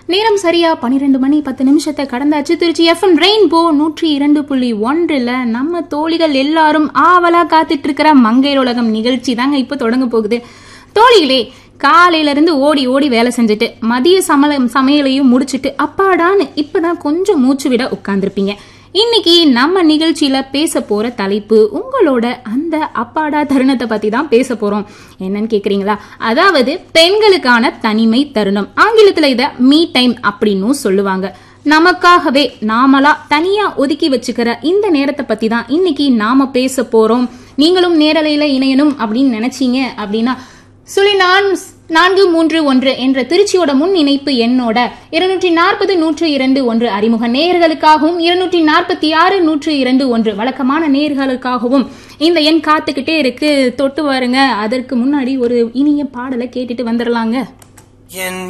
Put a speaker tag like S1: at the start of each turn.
S1: நேரம் சரியா பன்னிரெண்டு மணி பத்து நிமிஷத்தை கடந்தாச்சு திருச்சி எஃப்எம் ரெயின்போ நூற்றி இரண்டு புள்ளி ஒன்றுல நம்ம தோழிகள் எல்லாரும் ஆவலா காத்துட்டு இருக்கிற மங்கையர் உலகம் நிகழ்ச்சி தாங்க இப்ப தொடங்க போகுது தோழிகளே காலையில இருந்து ஓடி ஓடி வேலை செஞ்சுட்டு மதிய சமல சமையலையும் முடிச்சிட்டு அப்பாடான்னு இப்பதான் கொஞ்சம் மூச்சு விட உட்கார்ந்துருப்பீங்க இன்னைக்கு நம்ம நிகழ்ச்சியில பேச போற தலைப்பு உங்களோட அந்த அப்பாடா தருணத்தை பத்தி தான் பேச போறோம் என்னன்னு கேக்குறீங்களா அதாவது பெண்களுக்கான தனிமை தருணம் ஆங்கிலத்துல இத மீ டைம் அப்படின்னும் சொல்லுவாங்க நமக்காகவே நாமளா தனியா ஒதுக்கி வச்சுக்கிற இந்த நேரத்தை பத்தி தான் இன்னைக்கு நாம பேச போறோம் நீங்களும் நேரலையில இணையணும் அப்படின்னு நினைச்சீங்க அப்படின்னா சுழி நான் நான்கு மூன்று ஒன்று என்ற திருச்சியோட முன் இணைப்பு எண்ணோட இருநூற்றி நாற்பது நூற்று இரண்டு ஒன்று அறிமுக நேர்களுக்காகவும் இருநூற்றி நாற்பத்தி ஆறு நூற்று இரண்டு ஒன்று வழக்கமான நேர்களுக்காகவும் இந்த எண் காத்துக்கிட்டே இருக்கு தொட்டு வாருங்க அதற்கு முன்னாடி ஒரு இனிய பாடலை கேட்டுட்டு வந்துடலாங்க
S2: என்